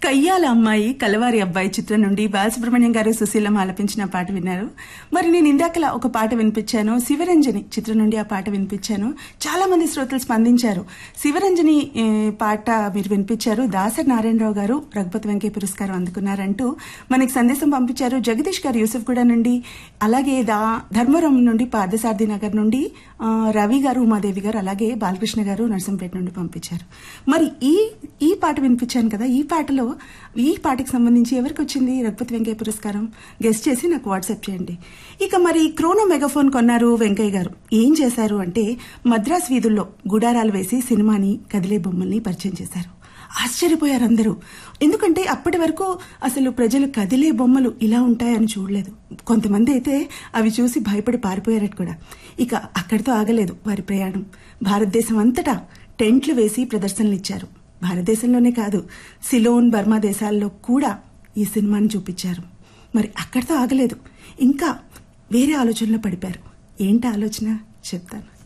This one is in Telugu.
కయ్యాల అమ్మాయి కలవారి అబ్బాయి చిత్రం నుండి బాలసుబ్రహ్మణ్యం గారు సుశీలం ఆలపించిన పాట విన్నారు మరి నేను ఇందాకలా ఒక పాట వినిపించాను శివరంజని చిత్రం నుండి ఆ పాట వినిపించాను చాలా మంది శ్రోతలు స్పందించారు శివరంజని ఏ, పాట మీరు వినిపించారు దాసరి నారాయణరావు గారు రఘుపతి వెంకయ్య పురస్కారం అందుకున్నారంటూ మనకి సందేశం పంపించారు జగదీష్ గారు యూసుఫ్గూడ నుండి అలాగే దా ధర్మవరం నుండి పార్థసారథి నగర్ నుండి ఆ, రవి గారు ఉమాదేవి గారు అలాగే బాలకృష్ణ గారు నర్సంపేట నుండి పంపించారు మరి ఈ ఈ పాట వినిపించాను కదా ఈ పాటలో ఈ పాటకి సంబంధించి ఎవరికి వచ్చింది రఘుపతి వెంకయ్య పురస్కారం గెస్ట్ చేసి నాకు వాట్సాప్ చేయండి ఇక మరి క్రోనో మెగాఫోన్ కొన్నారు వెంకయ్య గారు ఏం చేశారు అంటే మద్రాస్ వీధుల్లో గుడారాలు వేసి సినిమాని కదిలే బొమ్మల్ని పరిచయం చేశారు ఆశ్చర్యపోయారు అందరూ ఎందుకంటే అప్పటి వరకు అసలు ప్రజలు కదిలే బొమ్మలు ఇలా ఉంటాయని చూడలేదు కొంతమంది అయితే అవి చూసి భయపడి పారిపోయారట కూడా ఇక అక్కడితో ఆగలేదు వారి ప్రయాణం భారతదేశం అంతటా టెంట్లు వేసి ప్రదర్శనలు ఇచ్చారు భారతదేశంలోనే కాదు సిలోన్ బర్మా దేశాల్లో కూడా ఈ సినిమాని చూపించారు మరి అక్కడితో ఆగలేదు ఇంకా వేరే ఆలోచనలో పడిపారు ఏంటి ఆలోచన చెప్తాను